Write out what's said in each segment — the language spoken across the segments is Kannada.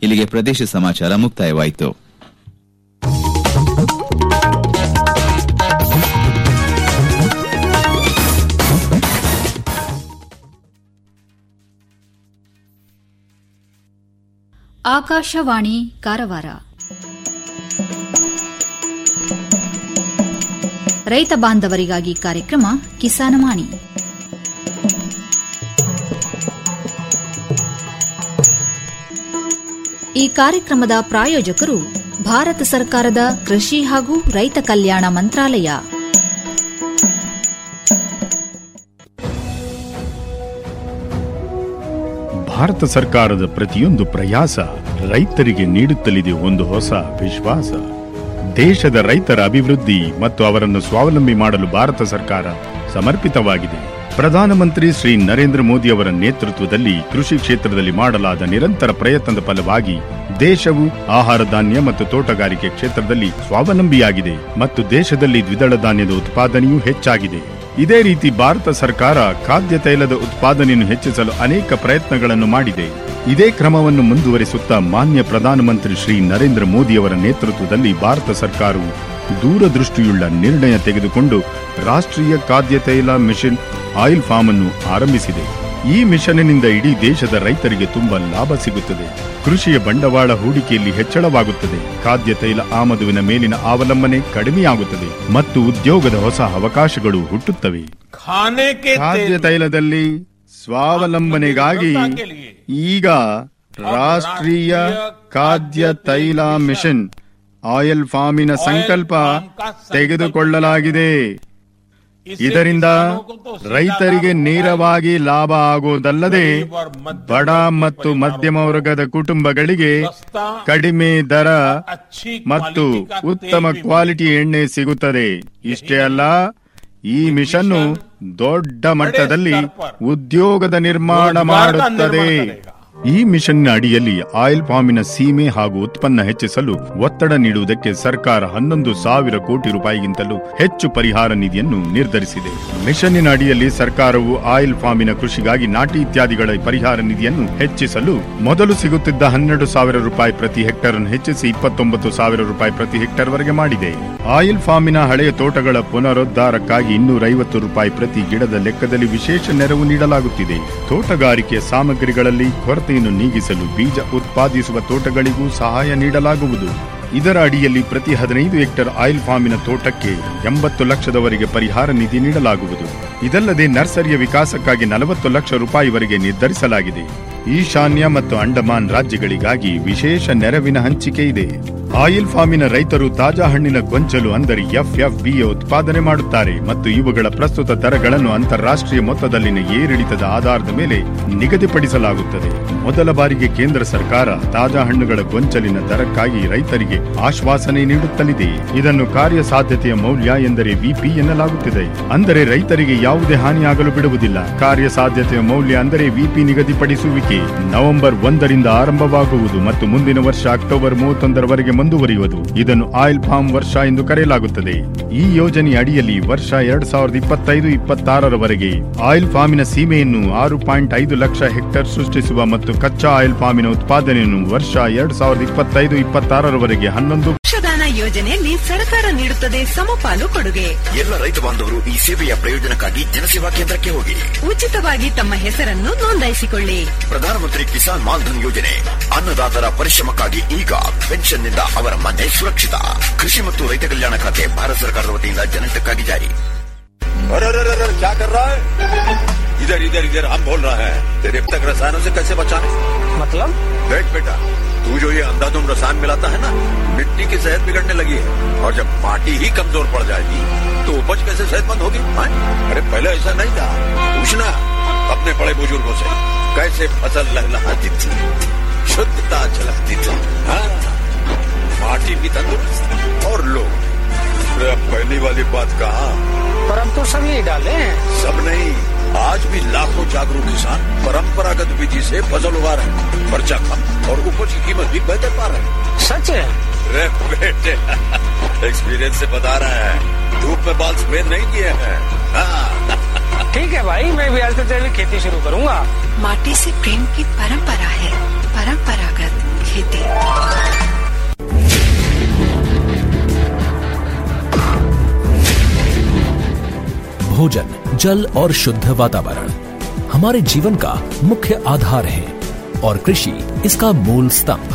ಇಲ್ಲಿಗೆ ಪ್ರದೇಶ ಸಮಾಚಾರ ಮುಕ್ತಾಯವಾಯಿತು ಆಕಾಶವಾಣಿ ಕಾರವಾರ ರೈತ ಬಾಂಧವರಿಗಾಗಿ ಕಾರ್ಯಕ್ರಮ ಕಿಸಾನವಾಣಿ ಈ ಕಾರ್ಯಕ್ರಮದ ಪ್ರಾಯೋಜಕರು ಭಾರತ ಸರ್ಕಾರದ ಕೃಷಿ ಹಾಗೂ ರೈತ ಕಲ್ಯಾಣ ಮಂತ್ರಾಲಯ ಭಾರತ ಸರ್ಕಾರದ ಪ್ರತಿಯೊಂದು ಪ್ರಯಾಸ ರೈತರಿಗೆ ನೀಡುತ್ತಲಿದೆ ಒಂದು ಹೊಸ ವಿಶ್ವಾಸ ದೇಶದ ರೈತರ ಅಭಿವೃದ್ಧಿ ಮತ್ತು ಅವರನ್ನು ಸ್ವಾವಲಂಬಿ ಮಾಡಲು ಭಾರತ ಸರ್ಕಾರ ಸಮರ್ಪಿತವಾಗಿದೆ ಪ್ರಧಾನಮಂತ್ರಿ ಶ್ರೀ ನರೇಂದ್ರ ಮೋದಿ ಅವರ ನೇತೃತ್ವದಲ್ಲಿ ಕೃಷಿ ಕ್ಷೇತ್ರದಲ್ಲಿ ಮಾಡಲಾದ ನಿರಂತರ ಪ್ರಯತ್ನದ ಫಲವಾಗಿ ದೇಶವು ಆಹಾರ ಧಾನ್ಯ ಮತ್ತು ತೋಟಗಾರಿಕೆ ಕ್ಷೇತ್ರದಲ್ಲಿ ಸ್ವಾವಲಂಬಿಯಾಗಿದೆ ಮತ್ತು ದೇಶದಲ್ಲಿ ದ್ವಿದಳ ಧಾನ್ಯದ ಉತ್ಪಾದನೆಯೂ ಹೆಚ್ಚಾಗಿದೆ ಇದೇ ರೀತಿ ಭಾರತ ಸರ್ಕಾರ ಖಾದ್ಯ ತೈಲದ ಉತ್ಪಾದನೆಯನ್ನು ಹೆಚ್ಚಿಸಲು ಅನೇಕ ಪ್ರಯತ್ನಗಳನ್ನು ಮಾಡಿದೆ ಇದೇ ಕ್ರಮವನ್ನು ಮುಂದುವರಿಸುತ್ತಾ ಮಾನ್ಯ ಪ್ರಧಾನಮಂತ್ರಿ ಶ್ರೀ ನರೇಂದ್ರ ಮೋದಿ ಅವರ ನೇತೃತ್ವದಲ್ಲಿ ಭಾರತ ಸರ್ಕಾರವು ದೂರದೃಷ್ಟಿಯುಳ್ಳ ನಿರ್ಣಯ ತೆಗೆದುಕೊಂಡು ರಾಷ್ಟ್ರೀಯ ಖಾದ್ಯ ತೈಲ ಮಿಷನ್ ಆಯಿಲ್ ಫಾರ್ಮ್ ಅನ್ನು ಆರಂಭಿಸಿದೆ ಈ ಮಿಷನ್ನಿಂದ ಇಡೀ ದೇಶದ ರೈತರಿಗೆ ತುಂಬಾ ಲಾಭ ಸಿಗುತ್ತದೆ ಕೃಷಿಯ ಬಂಡವಾಳ ಹೂಡಿಕೆಯಲ್ಲಿ ಹೆಚ್ಚಳವಾಗುತ್ತದೆ ಖಾದ್ಯ ತೈಲ ಆಮದುವಿನ ಮೇಲಿನ ಅವಲಂಬನೆ ಕಡಿಮೆಯಾಗುತ್ತದೆ ಮತ್ತು ಉದ್ಯೋಗದ ಹೊಸ ಅವಕಾಶಗಳು ಹುಟ್ಟುತ್ತವೆ खाने के ಖಾದ್ಯ तेल ತೈಲದಲ್ಲಿ ಸ್ವಾವಲಂಬನೆಗಾಗಿ ಈಗ ರಾಷ್ಟ್ರೀಯ ಖಾದ್ಯ ತೈಲ ಮಿಷನ್ ಆಯಿಲ್ ಫಾರ್ಮಿನ ಸಂಕಲ್ಪ ತೆಗೆದುಕೊಳ್ಳಲಾಗಿದೆ इससे ಇದರಿಂದ किसानों को तो सीधा ರೈತರಿಗೆ लाभ ನೇರವಾಗಿ ಲಾಭ ಆಗುವುದಲ್ಲದೆ गरीब और मध्यम ಬಡ वर्ग ಮತ್ತು परिवारों ಮಧ್ಯಮ ವರ್ಗದ ಕುಟುಂಬಗಳಿಗೆ सस्ता ಕಡಿಮೆ ದರ अच्छी ಮತ್ತು क्वालिटी का ಉತ್ತಮ तेल भी ಕ್ವಾಲಿಟಿ ಎಣ್ಣೆ ಸಿಗುತ್ತದೆ ಇಷ್ಟೇ ಅಲ್ಲ ಈ ಮಿಷನ್ನು ದೊಡ್ಡ ಮಟ್ಟದಲ್ಲಿ ಉದ್ಯೋಗದ ನಿರ್ಮಾಣ रोजगार का ಮಾಡುತ್ತದೆ निर्माण करेगा। ಈ ಮಿಷನ್ನ ಅಡಿಯಲ್ಲಿ ಆಯಿಲ್ ಫಾರ್ಮಿನ ಸೀಮೆ ಹಾಗೂ ಉತ್ಪನ್ನ ಹೆಚ್ಚಿಸಲು ಒತ್ತಡ ನೀಡುವುದಕ್ಕೆ ಸರ್ಕಾರ ಹನ್ನೊಂದು ಸಾವಿರ ಕೋಟಿ ರೂಪಾಯಿಗಿಂತಲೂ ಹೆಚ್ಚು ಪರಿಹಾರ ನಿಧಿಯನ್ನು ನಿರ್ಧರಿಸಿದೆ ಮಿಷನ್ನಿನ ಅಡಿಯಲ್ಲಿ ಸರ್ಕಾರವು ಆಯಿಲ್ ಫಾರ್ಮಿನ ಕೃಷಿಗಾಗಿ ನಾಟಿ ಇತ್ಯಾದಿಗಳ ಪರಿಹಾರ ನಿಧಿಯನ್ನು ಹೆಚ್ಚಿಸಲು ಮೊದಲು ಸಿಗುತ್ತಿದ್ದ ಹನ್ನೆರಡು ಸಾವಿರ ರೂಪಾಯಿ ಪ್ರತಿ ಹೆಕ್ಟರ್ ಅನ್ನು ಹೆಚ್ಚಿಸಿ ಇಪ್ಪತ್ತೊಂಬತ್ತು ಸಾವಿರ ರೂಪಾಯಿ ಪ್ರತಿ ಹೆಕ್ಟರ್ ವರೆಗೆ ಮಾಡಿದೆ ಆಯಿಲ್ ಫಾರ್ಮಿನ ಹಳೆಯ ತೋಟಗಳ ಪುನರುದ್ಧಾರಕ್ಕಾಗಿ ಇನ್ನೂರೈವತ್ತು ರೂಪಾಯಿ ಪ್ರತಿ ಗಿಡದ ಲೆಕ್ಕದಲ್ಲಿ ವಿಶೇಷ ನೆರವು ನೀಡಲಾಗುತ್ತಿದೆ ತೋಟಗಾರಿಕೆಯ ಸಾಮಗ್ರಿಗಳಲ್ಲಿ ಕೊರತೆಯನ್ನು ನೀಗಿಸಲು ಬೀಜ ಉತ್ಪಾದಿಸುವ ತೋಟಗಳಿಗೂ ಸಹಾಯ ನೀಡಲಾಗುವುದು ಇದರ ಅಡಿಯಲ್ಲಿ ಪ್ರತಿ ಹದಿನೈದು ಹೆಕ್ಟರ್ ಆಯಿಲ್ ಫಾರ್ಮಿನ ತೋಟಕ್ಕೆ ಎಂಬತ್ತು ಲಕ್ಷದವರೆಗೆ ಪರಿಹಾರ ನಿಧಿ ನೀಡಲಾಗುವುದು ಇದಲ್ಲದೆ ನರ್ಸರಿಯ ವಿಕಾಸಕ್ಕಾಗಿ ನಲವತ್ತು ಲಕ್ಷ ರೂಪಾಯಿವರೆಗೆ ನಿರ್ಧರಿಸಲಾಗಿದೆ ಈಶಾನ್ಯ ಮತ್ತು ಅಂಡಮಾನ್ ರಾಜ್ಯಗಳಿಗಾಗಿ ವಿಶೇಷ ನೆರವಿನ ಹಂಚಿಕೆ ಇದೆ ಆಯಿಲ್ ಫಾರ್ಮಿನ ರೈತರು ತಾಜಾ ಹಣ್ಣಿನ ಗೊಂಚಲು ಅಂದರೆ ಎಫ್ಎಫ್ಬಿ ಉತ್ಪಾದನೆ ಮಾಡುತ್ತಾರೆ ಮತ್ತು ಇವುಗಳ ಪ್ರಸ್ತುತ ದರಗಳನ್ನು ಅಂತಾರಾಷ್ಟ್ರೀಯ ಮೊತ್ತದಲ್ಲಿನ ಏರಿಳಿತದ ಆಧಾರದ ಮೇಲೆ ನಿಗದಿಪಡಿಸಲಾಗುತ್ತದೆ ಮೊದಲ ಬಾರಿಗೆ ಕೇಂದ್ರ ಸರ್ಕಾರ ತಾಜಾ ಹಣ್ಣುಗಳ ಗೊಂಚಲಿನ ದರಕ್ಕಾಗಿ ರೈತರಿಗೆ ಆಶ್ವಾಸನೆ ನೀಡುತ್ತಲಿದೆ ಇದನ್ನು ಕಾರ್ಯಸಾಧ್ಯತೆಯ ಮೌಲ್ಯ ಎಂದರೆ ವಿಪಿ ಎನ್ನಲಾಗುತ್ತಿದೆ ಅಂದರೆ ರೈತರಿಗೆ ಯಾವುದೇ ಹಾನಿಯಾಗಲು ಬಿಡುವುದಿಲ್ಲ ಕಾರ್ಯಸಾಧ್ಯತೆಯ ಮೌಲ್ಯ ಅಂದರೆ ವಿಪಿ ನಿಗದಿಪಡಿಸುವಿಕೆ ನವೆಂಬರ್ ಒಂದರಿಂದ ಆರಂಭವಾಗುವುದು ಮತ್ತು ಮುಂದಿನ ವರ್ಷ ಅಕ್ಟೋಬರ್ ಮೂವತ್ತೊಂದರವರೆಗೆ ಮುಂದುವರಿಯುವುದು ಇದನ್ನು ಆಯಿಲ್ ಫಾರ್ಮ್ ವರ್ಷ ಎಂದು ಕರೆಯಲಾಗುತ್ತದೆ ಈ ಯೋಜನೆ ಅಡಿಯಲ್ಲಿ ವರ್ಷ ಎರಡ್ ಸಾವಿರದ ಇಪ್ಪತ್ತೈದು ಇಪ್ಪತ್ತಾರರವರೆಗೆ ಆಯಿಲ್ ಫಾರ್ಮಿನ ಸೀಮೆಯನ್ನು ಆರು ಪಾಯಿಂಟ್ ಐದು ಲಕ್ಷ ಹೆಕ್ಟೇರ್ ಸೃಷ್ಟಿಸುವ ಮತ್ತು ಕಚ್ಚಾ ಆಯಿಲ್ ಫಾರ್ಮಿನ ಉತ್ಪಾದನೆಯನ್ನು ವರ್ಷ ಎರಡ್ ಸಾವಿರದ ಇಪ್ಪತ್ತೈದು ಇಪ್ಪತ್ತಾರರವರೆಗೆ ಹನ್ನೊಂದು ಯಕ್ಷಗಾನ ಯೋಜನೆಯಲ್ಲಿ ಸರ್ಕಾರ ನೀಡುತ್ತದೆ ಸಮಪಾಲು ಕೊಡುಗೆ ಎಲ್ಲ ರೈತ ಬಾಂಧವರು ಈ ಸೇವೆಯ ಪ್ರಯೋಜನಕ್ಕಾಗಿ ಜನಸೇವಾ ಕೇಂದ್ರಕ್ಕೆ ಹೋಗಿ ಉಚಿತವಾಗಿ ತಮ್ಮ ಹೆಸರನ್ನು ನೋಂದಾಯಿಸಿಕೊಳ್ಳಿ ಪ್ರಧಾನಮಂತ್ರಿ ಕಿಸಾನ್ ಮಾನ್ಧನ್ ಯೋಜನೆ ಅನ್ನದಾತರ ಪರಿಶ್ರಮಕ್ಕಾಗಿ ಈಗ ಪೆನ್ಷನ್ನಿಂದ ಅವರ ಮನೆ ಸುರಕ್ಷಿತ ಕೃಷಿ ಮತ್ತು ರೈತ ಕಲ್ಯಾಣ ಖಾತೆ ಭಾರತ ಸರ್ಕಾರದ ವತಿಯಿಂದ ಜನಹಿತಕ್ಕಾಗಿ ಜಾರಿ अरे अरे अरे अरे, क्या कर रहा है इधर इधर इधर हम बोल रहे हैं तेरे तक रसायनों से कैसे बचाने मतलब देख बेटा तू जो ये अंधाधुंध रसायन मिलाता है ना मिट्टी की सेहत बिगड़ने लगी है और जब माटी ही कमजोर पड़ जाएगी तो उपज कैसे सेहतमंद होगी हाँ? अरे पहले ऐसा नहीं था पूछना अपने बड़े बुजुर्गों से कैसे फसल लहलहाती थी शुद्धता झलकती थी हाँ माटी भी तंदुरुस्त और लोग अरे अब पहली वाली बात कहा पर हम तो सब यही डाले हैं सब नहीं आज भी लाखों जागरूक किसान परंपरागत विधि से फसल उगा रहे हैं खर्चा कम और उपज की कीमत भी बेहतर पा रहे हैं सच है रे बेटे एक्सपीरियंस से बता रहे हैं धूप में बाल सफेद नहीं किए हैं हाँ, ठीक है भाई मैं भी आज से जैविक खेती शुरू करूंगा माटी से प्रेम की परंपरा है परंपरागत खेती भोजन जल और शुद्ध वातावरण हमारे जीवन का मुख्य आधार है और कृषि इसका मूल स्तंभ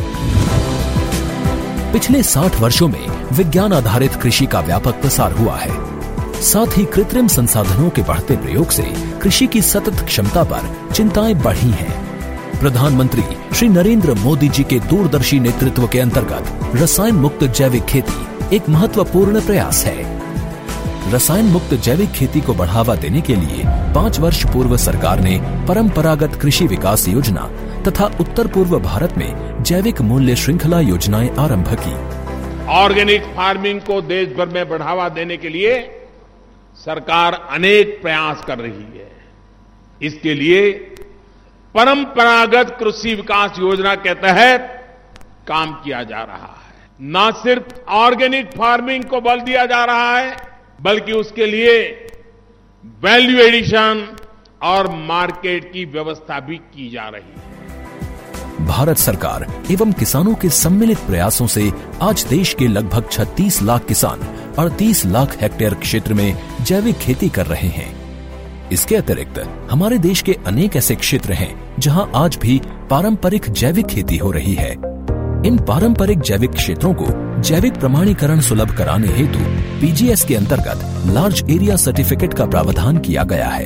पिछले 60 वर्षों में विज्ञान आधारित कृषि का व्यापक प्रसार हुआ है साथ ही कृत्रिम संसाधनों के बढ़ते प्रयोग से कृषि की सतत क्षमता पर चिंताएं बढ़ी हैं प्रधानमंत्री श्री नरेंद्र मोदी जी के दूरदर्शी नेतृत्व के अंतर्गत रसायन मुक्त जैविक खेती एक महत्वपूर्ण प्रयास है रसायन मुक्त जैविक खेती को बढ़ावा देने के लिए पाँच वर्ष पूर्व सरकार ने परंपरागत कृषि विकास योजना तथा उत्तर पूर्व भारत में जैविक मूल्य श्रृंखला योजनाएं आरंभ की ऑर्गेनिक फार्मिंग को देश भर में बढ़ावा देने के लिए सरकार अनेक प्रयास कर रही है इसके लिए परंपरागत कृषि विकास योजना के तहत काम किया जा रहा है न सिर्फ ऑर्गेनिक फार्मिंग को बल दिया जा रहा है बल्कि उसके लिए वैल्यू एडिशन और मार्केट की व्यवस्था भी की जा रही है भारत सरकार एवं किसानों के सम्मिलित प्रयासों से आज देश के लगभग 36 लाख किसान 38 लाख हेक्टेयर क्षेत्र में जैविक खेती कर रहे हैं इसके अतिरिक्त हमारे देश के अनेक ऐसे क्षेत्र हैं जहां आज भी पारंपरिक जैविक खेती हो रही है इन पारंपरिक जैविक क्षेत्रों को जैविक प्रमाणीकरण सुलभ कराने हेतु पीजीएस के अंतर्गत लार्ज एरिया सर्टिफिकेट का प्रावधान किया गया है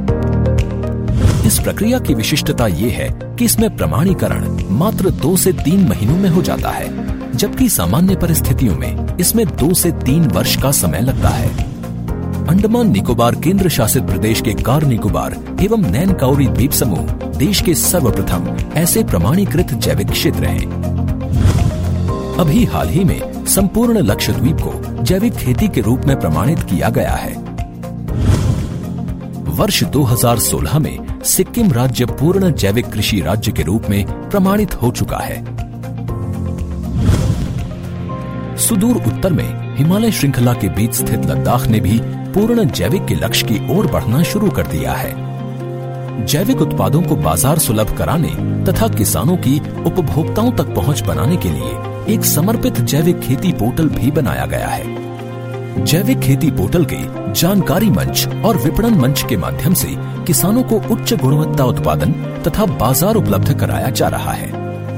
इस प्रक्रिया की विशिष्टता ये है कि इसमें प्रमाणीकरण मात्र दो से तीन महीनों में हो जाता है जबकि सामान्य परिस्थितियों में इसमें दो से तीन वर्ष का समय लगता है अंडमान निकोबार केंद्र शासित प्रदेश के कार निकोबार एवं नैन काउरी द्वीप समूह देश के सर्वप्रथम ऐसे प्रमाणीकृत जैविक क्षेत्र हैं अभी हाल ही में संपूर्ण लक्षद्वीप को जैविक खेती के रूप में प्रमाणित किया गया है वर्ष 2016 में सिक्किम राज्य पूर्ण जैविक कृषि राज्य के रूप में प्रमाणित हो चुका है सुदूर उत्तर में हिमालय श्रृंखला के बीच स्थित लद्दाख ने भी पूर्ण जैविक के लक्ष्य की ओर बढ़ना शुरू कर दिया है जैविक उत्पादों को बाजार सुलभ कराने तथा किसानों की उपभोक्ताओं तक पहुंच बनाने के लिए एक समर्पित जैविक खेती पोर्टल भी बनाया गया है जैविक खेती पोर्टल के जानकारी मंच और विपणन मंच के माध्यम से किसानों को उच्च गुणवत्ता उत्पादन तथा बाजार उपलब्ध कराया जा रहा है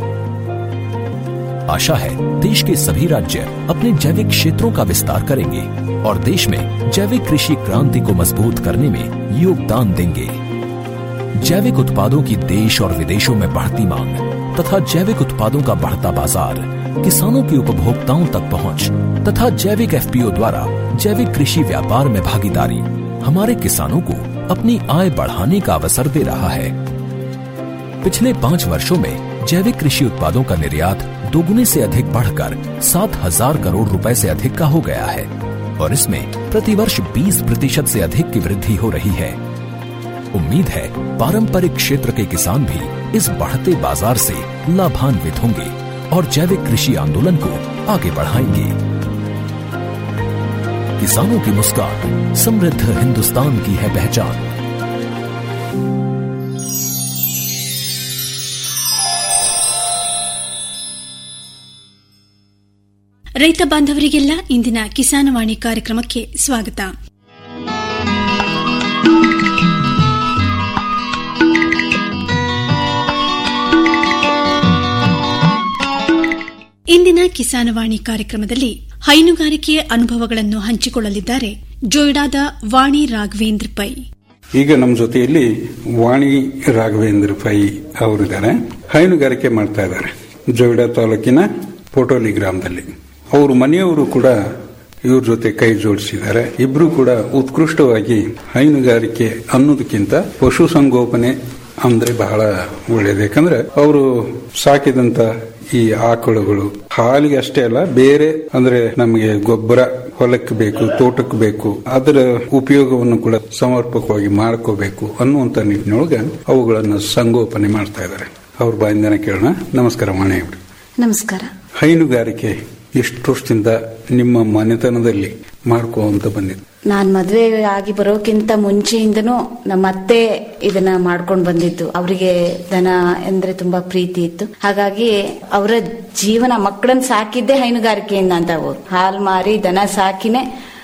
आशा है देश के सभी राज्य अपने जैविक क्षेत्रों का विस्तार करेंगे और देश में जैविक कृषि क्रांति को मजबूत करने में योगदान देंगे जैविक उत्पादों की देश और विदेशों में बढ़ती मांग तथा जैविक उत्पादों का बढ़ता बाजार किसानों की उपभोक्ताओं तक पहुंच तथा जैविक एफपीओ द्वारा जैविक कृषि व्यापार में भागीदारी हमारे किसानों को अपनी आय बढ़ाने का अवसर दे रहा है पिछले पाँच वर्षों में जैविक कृषि उत्पादों का निर्यात दोगुने से अधिक बढ़कर सात हजार करोड़ रुपए से अधिक का हो गया है और इसमें प्रतिवर्ष 20 प्रतिशत से अधिक की वृद्धि हो रही है उम्मीद है पारंपरिक क्षेत्र के किसान भी इस बढ़ते बाजार से लाभान्वित होंगे और जैविक कृषि आंदोलन को आगे बढ़ाएंगे किसानों की मुस्कान समृद्ध हिंदुस्तान की है पहचान ರೈತ ಬಾಂಧವರಿಗೆಲ್ಲ ಇಂದಿನ ಕಿಸಾನವಾಣಿ ಕಾರ್ಯಕ್ರಮಕ್ಕೆ ಸ್ವಾಗತ ಇಂದಿನ ಕಿಸಾನವಾಣಿ ಕಾರ್ಯಕ್ರಮದಲ್ಲಿ ಹೈನುಗಾರಿಕೆಯ ಅನುಭವಗಳನ್ನು ಹಂಚಿಕೊಳ್ಳಲಿದ್ದಾರೆ ಜೋಯ್ಡಾದ ವಾಣಿ ರಾಘವೇಂದ್ರ ಪೈ ಈಗ ನಮ್ಮ ಜೊತೆಯಲ್ಲಿ ವಾಣಿ ರಾಘವೇಂದ್ರ ಪೈ ಅವರಿದ್ದಾರೆ ಹೈನುಗಾರಿಕೆ ಮಾಡ್ತಾ ಇದ್ದಾರೆ ಜೋಯಿಡಾ ತಾಲೂಕಿನ ಪೋಟೋಲಿ ಗ್ರಾಮದಲ್ಲಿ ಅವರು ಮನೆಯವರು ಕೂಡ ಇವ್ರ ಜೊತೆ ಕೈ ಜೋಡಿಸಿದ್ದಾರೆ ಇಬ್ರು ಕೂಡ ಉತ್ಕೃಷ್ಟವಾಗಿ ಹೈನುಗಾರಿಕೆ ಅನ್ನೋದಕ್ಕಿಂತ ಪಶುಸಂಗೋಪನೆ ಅಂದ್ರೆ ಬಹಳ ಒಳ್ಳೇದು ಯಾಕಂದ್ರೆ ಅವರು ಸಾಕಿದಂತ ಈ ಆಕಳುಗಳು ಹಾಲಿಗೆ ಅಷ್ಟೇ ಅಲ್ಲ ಬೇರೆ ಅಂದ್ರೆ ನಮಗೆ ಗೊಬ್ಬರ ಹೊಲಕ್ಕೆ ಬೇಕು ತೋಟಕ್ಕೆ ಬೇಕು ಅದರ ಉಪಯೋಗವನ್ನು ಕೂಡ ಸಮರ್ಪಕವಾಗಿ ಮಾಡ್ಕೋಬೇಕು ಅನ್ನುವಂತ ನಿಟ್ಟಿನೊಳಗೆ ಅವುಗಳನ್ನು ಸಂಗೋಪನೆ ಮಾಡ್ತಾ ಇದ್ದಾರೆ ಅವ್ರ ಬಾಯಿಂದನೇ ಕೇಳೋಣ ನಮಸ್ಕಾರ ಮಾಣೆ ಅವ್ರೆ. ನಮಸ್ಕಾರ ಹೈನುಗಾರಿಕೆ ಎಷ್ಟು ವರ್ಷದಿಂದ ನಿಮ್ಮ ಮನೆತನದಲ್ಲಿ ಮಾಡ್ಕೋಂತ ಬಂದಿದೆ ನಾನ್ ಮದ್ವೆ ಆಗಿ ಬರೋಕ್ಕಿಂತ ಮುಂಚೆಯಿಂದನೂ ನಮ್ಮ ಅತ್ತೆ ಇದನ್ನ ಮಾಡ್ಕೊಂಡು ಬಂದಿದ್ದು ಅವರಿಗೆ ದನ ಅಂದ್ರೆ ತುಂಬಾ ಪ್ರೀತಿ ಇತ್ತು ಹಾಗಾಗಿ ಅವರ ಜೀವನ ಮಕ್ಕಳನ್ನ ಸಾಕಿದ್ದೇ ಹೈನುಗಾರಿಕೆಯಿಂದ ಅಂತ ಅವರು ಹಾಲ್ ಮಾರಿ ದನ ಸಾಕಿನೇ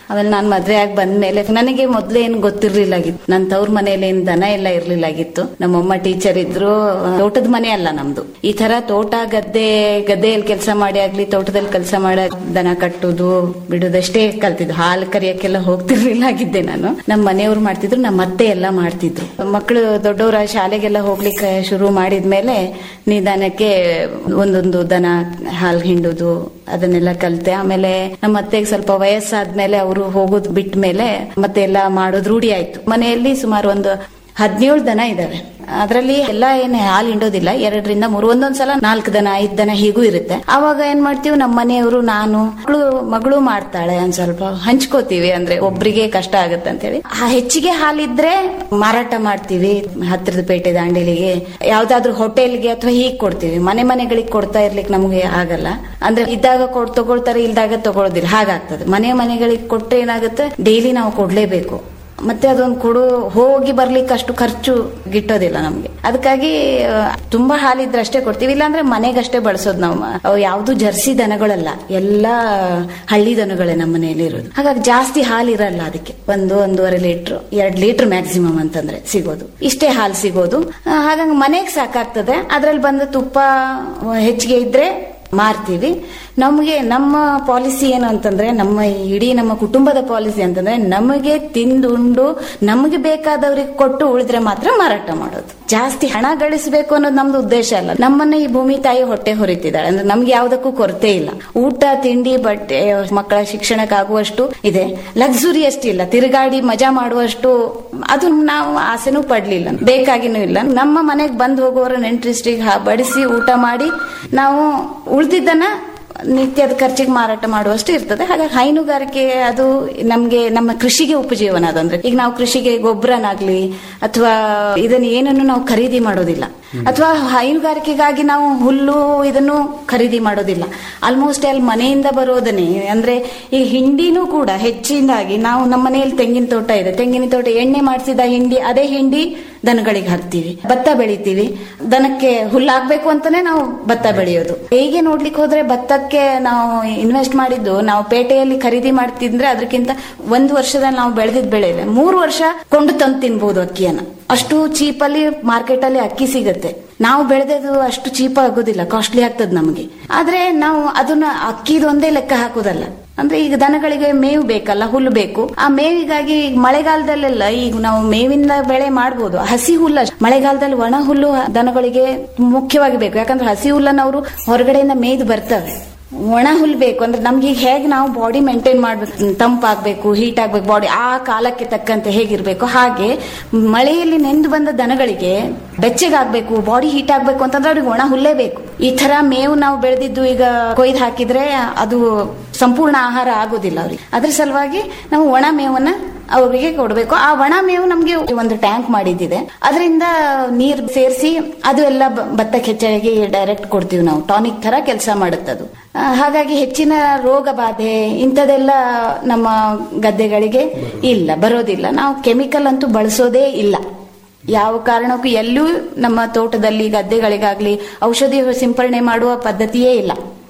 ಆಮೇಲೆ ನಾನು ಮದ್ವೆ ಆಗಿ ಬಂದ್ಮೇಲೆ ನನಗೆ ಮೊದ್ಲು ಏನು ಗೊತ್ತಿರ್ಲಿಲ್ಲಾಗಿತ್ತು ನನ್ನ ತವ್ರ ಮನೇಲಿ ಏನ್ ದನ ಎಲ್ಲ ಇರ್ಲಿಲ್ಲಾಗಿತ್ತು ನಮ್ಮಮ್ಮ ಟೀಚರ್ ಇದ್ರು ತೋಟದ ಮನೆ ಅಲ್ಲ ನಮ್ದು ಈ ತರ ತೋಟ ಗದ್ದೆ ಗದ್ದೆಯಲ್ಲಿ ಕೆಲಸ ಮಾಡಿ ಆಗ್ಲಿ ತೋಟದಲ್ಲಿ ಕೆಲಸ ಮಾಡಿ ದನ ಕಟ್ಟುದು ಬಿಡುದಷ್ಟೇ ಕಲ್ತಿದ್ದು ಹಾಲು ಕರಿಯಕ್ಕೆಲ್ಲ ಹೋಗ್ತಿರ್ಲಿಲ್ಲಾಗಿದ್ದೆ ನಾನು ನಮ್ಮ ಮನೆಯವ್ರು ಮಾಡ್ತಿದ್ರು ನಮ್ಮ ಅತ್ತೆ ಎಲ್ಲ ಮಾಡ್ತಿದ್ರು ಮಕ್ಕಳು ದೊಡ್ಡವರ ಶಾಲೆಗೆಲ್ಲ ಹೋಗ್ಲಿಕ್ಕೆ ಶುರು ಮಾಡಿದ್ಮೇಲೆ ನಿಧಾನಕ್ಕೆ ಒಂದೊಂದು ದನ ಹಾಲು ಹಿಂಡುದು ಅದನ್ನೆಲ್ಲ ಕಲ್ತೆ ಆಮೇಲೆ ನಮ್ಮ ಅತ್ತೆಗೆ ಸ್ವಲ್ಪ ವಯಸ್ಸಾದ್ಮೇಲೆ ಅವರು ಹೋಗೋದು ಬಿಟ್ಟ ಮೇಲೆ ಮತ್ತೆ ಎಲ್ಲ ಮಾಡೋದು ರೂಢಿ ಆಯ್ತು ಮನೆಯಲ್ಲಿ ಸುಮಾರು ಒಂದು ಹದಿನೇಳು ದನ ಇದಾವೆ ಅದರಲ್ಲಿ ಎಲ್ಲ ಏನು ಹಾಲು ಹಿಂಡೋದಿಲ್ಲ ಎರಡರಿಂದ ಮೂರು ಒಂದೊಂದ್ಸಲ ನಾಲ್ಕು ದನ ಐದ್ ದನ ಹೀಗೂ ಇರುತ್ತೆ ಅವಾಗ ಏನ್ ಮಾಡ್ತೀವಿ ನಮ್ಮ ಮನೆಯವರು ನಾನು ಮಗಳು ಮಗಳು ಮಾಡ್ತಾಳೆ ಒಂದ್ ಸ್ವಲ್ಪ ಹಂಚ್ಕೋತೀವಿ ಅಂದ್ರೆ ಒಬ್ರಿಗೆ ಕಷ್ಟ ಆಗುತ್ತೆ ಅಂತ ಹೇಳಿ ಆ ಹೆಚ್ಚಿಗೆ ಹಾಲಿದ್ರೆ ಮಾರಾಟ ಮಾಡ್ತೀವಿ ಹತ್ತಿರದ ಪೇಟೆ ದಾಂಡೇಲಿಗೆ ಯಾವ್ದಾದ್ರು ಹೋಟೆಲ್ಗೆ ಅಥವಾ ಹೀಗ್ ಕೊಡ್ತೀವಿ ಮನೆ ಮನೆಗಳಿಗೆ ಕೊಡ್ತಾ ಇರ್ಲಿಕ್ಕೆ ನಮ್ಗೆ ಆಗಲ್ಲ ಅಂದ್ರೆ ಇದ್ದಾಗ ಕೊಡ್ ತಗೊಳ್ತಾರೆ ಇಲ್ದಾಗ ತಗೊಳ್ಳೋದಿಲ್ಲ ಹಾಗಾಗ್ತದೆ ಮನೆ ಮನೆಗಳಿಗೆ ಕೊಟ್ರೆ ಏನಾಗುತ್ತೆ ಡೈಲಿ ನಾವು ಕೊಡ್ಲೇಬೇಕು ಮತ್ತೆ ಅದೊಂದು ಕೊಡು ಹೋಗಿ ಬರ್ಲಿಕ್ಕೆ ಅಷ್ಟು ಖರ್ಚು ಗಿಟ್ಟೋದಿಲ್ಲ ನಮ್ಗೆ ಅದಕ್ಕಾಗಿ ಆ, ತುಂಬಾ ಹಾಲಿದ್ರೆ ಅಷ್ಟೇ ಕೊಡ್ತೀವಿ ಇಲ್ಲಾಂದ್ರೆ ಮನೆಗಷ್ಟೇ ಬಳಸೋದು ನಾವು ಅವು ಯಾವ್ದು ಜರ್ಸಿ ದನಗಳಲ್ಲ ಎಲ್ಲ ಹಳ್ಳಿ ದನಗಳೇ ನಮ್ಮ ಮನೆಯಲ್ಲಿ ಇರೋದು ಹಾಗಾಗಿ ಜಾಸ್ತಿ ಹಾಲು ಇರಲ್ಲ ಅದಕ್ಕೆ ಒಂದು ಒಂದೂವರೆ ಲೀಟರ್ ಎರಡ್ ಲೀಟರ್ ಮ್ಯಾಕ್ಸಿಮಮ್ ಅಂತಂದ್ರೆ ಸಿಗೋದು ಇಷ್ಟೇ ಹಾಲು ಸಿಗೋದು ಆ, ಹಾಗಾಗಿ ಮನೆಗೆ ಸಾಕಾಗ್ತದೆ ಅದ್ರಲ್ಲಿ ಬಂದ ತುಪ್ಪ ಆ, ಹೆಚ್ಚಿಗೆ ಇದ್ರೆ ಮಾರ್ತೀವಿ ನಮಗೆ ನಮ್ಮ ಪಾಲಿಸಿ ಏನು ಅಂತಂದ್ರೆ ನಮ್ಮ ಇಡೀ ನಮ್ಮ ಕುಟುಂಬದ ಪಾಲಿಸಿ ಅಂತಂದ್ರೆ ನಮಗೆ ತಿಂದುಂಡು ನಮಗೆ ಬೇಕಾದವ್ರಿಗೆ ಕೊಟ್ಟು ಉಳಿದ್ರೆ ಮಾತ್ರ ಮಾರಾಟ ಮಾಡೋದು ಜಾಸ್ತಿ ಹಣ ಗಳಿಸಬೇಕು ಅನ್ನೋದು ನಮ್ದು ಉದ್ದೇಶ ಅಲ್ಲ ನಮ್ಮನ್ನ ಈ ಭೂಮಿ ತಾಯಿ ಹೊಟ್ಟೆ ಹೊರಿತಿದ್ದಾಳೆ ಅಂದ್ರೆ ನಮ್ಗೆ ಯಾವ್ದಕ್ಕೂ ಕೊರತೆ ಇಲ್ಲ ಊಟ ತಿಂಡಿ ಬಟ್ಟೆ ಮಕ್ಕಳ ಶಿಕ್ಷಣಕ್ಕಾಗುವಷ್ಟು ಇದೆ ಲಕ್ಸುರಿ ಅಷ್ಟಿಲ್ಲ ತಿರುಗಾಡಿ ಮಜಾ ಮಾಡುವಷ್ಟು ಅದು ನಾವು ಆಸೆನೂ ಪಡ್ಲಿಲ್ಲ ಬೇಕಾಗಿನೂ ಇಲ್ಲ ನಮ್ಮ ಮನೆಗೆ ಬಂದು ಹೋಗೋರ ನೆಂಟ್ರಿಸ್ಟಿಗೆ ಬಡಿಸಿ ಊಟ ಮಾಡಿ ನಾವು ಉಳ್ದಿದ್ದನ್ನ ನಿತ್ಯದ ಖರ್ಚಿಗೆ ಮಾರಾಟ ಮಾಡುವಷ್ಟು ಇರ್ತದೆ ಹಾಗಾಗಿ ಹೈನುಗಾರಿಕೆ ಅದು ನಮ್ಗೆ ನಮ್ಮ ಕೃಷಿಗೆ ಉಪಜೀವನ ಅದಂದ್ರೆ ಈಗ ನಾವು ಕೃಷಿಗೆ ಗೊಬ್ಬರನಾಗ್ಲಿ ಅಥವಾ ಇದನ್ನ ಏನನ್ನು ನಾವು ಖರೀದಿ ಮಾಡೋದಿಲ್ಲ ಅಥವಾ ಹೈನುಗಾರಿಕೆಗಾಗಿ ನಾವು ಹುಲ್ಲು ಇದನ್ನು ಖರೀದಿ ಮಾಡೋದಿಲ್ಲ ಆಲ್ಮೋಸ್ಟ್ ಅಲ್ಲಿ ಮನೆಯಿಂದ ಬರೋದನ್ನೇ ಅಂದ್ರೆ ಈ ಹಿಂಡಿನೂ ಕೂಡ ಹೆಚ್ಚಿನದಾಗಿ ನಾವು ನಮ್ಮ ಮನೆಯಲ್ಲಿ ತೆಂಗಿನ ತೋಟ ಇದೆ ತೆಂಗಿನ ತೋಟ ಎಣ್ಣೆ ಮಾಡಿಸಿದ ಹಿಂಡಿ ಅದೇ ಹಿಂಡಿ ದನಗಳಿಗೆ ಹಾಕ್ತಿವಿ ಭತ್ತ ಬೆಳಿತೀವಿ ದನಕ್ಕೆ ಹುಲ್ಲಾಗ್ಬೇಕು ಅಂತಾನೆ ನಾವು ಭತ್ತ ಬೆಳೆಯೋದು ಹೇಗೆ ನೋಡ್ಲಿಕ್ಕೆ ಹೋದ್ರೆ ಭತ್ತಕ್ಕೆ ನಾವು ಇನ್ವೆಸ್ಟ್ ಮಾಡಿದ್ದು ನಾವು ಪೇಟೆಯಲ್ಲಿ ಖರೀದಿ ಮಾಡ್ತಿದ್ರೆ ಅದಕ್ಕಿಂತ ಒಂದು ವರ್ಷದಲ್ಲಿ ನಾವು ಬೆಳೆದಿದ್ ಬೆಳೆ ಇದೆ ಮೂರು ವರ್ಷ ಕೊಂಡು ತಂದು ತಿನ್ಬಹುದು ಅಕ್ಕಿಯನ್ನ ಅಷ್ಟು ಚೀಪಲ್ಲಿ ಮಾರ್ಕೆಟ್ ಅಲ್ಲಿ ಅಕ್ಕಿ ಸಿಗತ್ತೆ ನಾವು ಬೆಳೆದದು ಅಷ್ಟು ಚೀಪ್ ಆಗೋದಿಲ್ಲ ಕಾಸ್ಟ್ಲಿ ಆಗ್ತದೆ ನಮಗೆ ಆದ್ರೆ ನಾವು ಅದನ್ನ ಅಕ್ಕಿದು ಒಂದೇ ಲೆಕ್ಕ ಹಾಕೋದಲ್ಲ ಅಂದ್ರೆ ಈಗ ದನಗಳಿಗೆ ಮೇವು ಬೇಕಲ್ಲ ಹುಲ್ಲು ಬೇಕು ಆ ಮೇವಿಗಾಗಿ ಈಗ ಮಳೆಗಾಲದಲ್ಲೆಲ್ಲ ಈಗ ನಾವು ಮೇವಿಂದ ಬೆಳೆ ಮಾಡ್ಬೋದು ಹಸಿ ಹುಲ್ಲ ಮಳೆಗಾಲದಲ್ಲಿ ಒಣ ಹುಲ್ಲು ದನಗಳಿಗೆ ಮುಖ್ಯವಾಗಿ ಬೇಕು ಯಾಕಂದ್ರೆ ಹಸಿ ಹುಲ್ಲನ್ನ ಅವರು ಹೊರಗಡೆಯಿಂದ ಮೇಯ್ದು ಬರ್ತವೆ ಒಣ ಹುಲ್ ಬೇಕು ಅಂದ್ರೆ ನಮ್ಗೆ ಈಗ ಹೇಗೆ ನಾವು ಬಾಡಿ ಮೇಂಟೈನ್ ಮಾಡ್ಬೇಕು ತಂಪಾಗ್ಬೇಕು ಹೀಟ್ ಆಗ್ಬೇಕು ಬಾಡಿ ಆ ಕಾಲಕ್ಕೆ ತಕ್ಕಂತೆ ಹೇಗಿರ್ಬೇಕು ಹಾಗೆ ಮಳೆಯಲ್ಲಿ ನೆಂದು ಬಂದ ದನಗಳಿಗೆ ಬೆಚ್ಚಗಾಗ್ಬೇಕು ಬಾಡಿ ಹೀಟ್ ಆಗ್ಬೇಕು ಅಂತಂದ್ರೆ ಅವ್ರಿಗೆ ಒಣ ಹುಲ್ಲೇ ಬೇಕು ಈ ತರ ಮೇವು ನಾವು ಬೆಳೆದಿದ್ದು ಈಗ ಕೊಯ್ದು ಹಾಕಿದ್ರೆ ಅದು ಸಂಪೂರ್ಣ ಆಹಾರ ಆಗೋದಿಲ್ಲ ಅವ್ರಿಗೆ ಅದ್ರ ಸಲುವಾಗಿ ನಾವು ಒಣ ಮೇವನ್ನ ಅವರಿಗೆ ಕೊಡಬೇಕು ಆ ಒಣ ಮೇವು ನಮ್ಗೆ ಒಂದು ಟ್ಯಾಂಕ್ ಮಾಡಿದ್ದಿದೆ ಅದರಿಂದ ನೀರ್ ಸೇರಿಸಿ ಅದು ಎಲ್ಲ ಬ- ಭತ್ತಕ್ಕೆ ಹೆಚ್ಚಾಗಿ ಡೈರೆಕ್ಟ್ ಕೊಡ್ತೀವಿ ನಾವು ಟಾನಿಕ್ ತರ ಕೆಲಸ ಮಾಡುತ್ತದು ಆ, ಹಾಗಾಗಿ ಹೆಚ್ಚಿನ ರೋಗ ಬಾಧೆ ಇಂಥದೆಲ್ಲ ನಮ್ಮ ಗದ್ದೆಗಳಿಗೆ ಇಲ್ಲ ಬರೋದಿಲ್ಲ ನಾವು ಕೆಮಿಕಲ್ ಅಂತೂ ಬಳಸೋದೇ ಇಲ್ಲ ಯಾವ ಕಾರಣಕ್ಕೂ ಎಲ್ಲೂ ನಮ್ಮ ತೋಟದಲ್ಲಿ ಗದ್ದೆಗಳಿಗಾಗ್ಲಿ ಔಷಧಿ ಸಿಂಪರಣೆ ಮಾಡುವ ಪದ್ಧತಿಯೇ ಇಲ್ಲ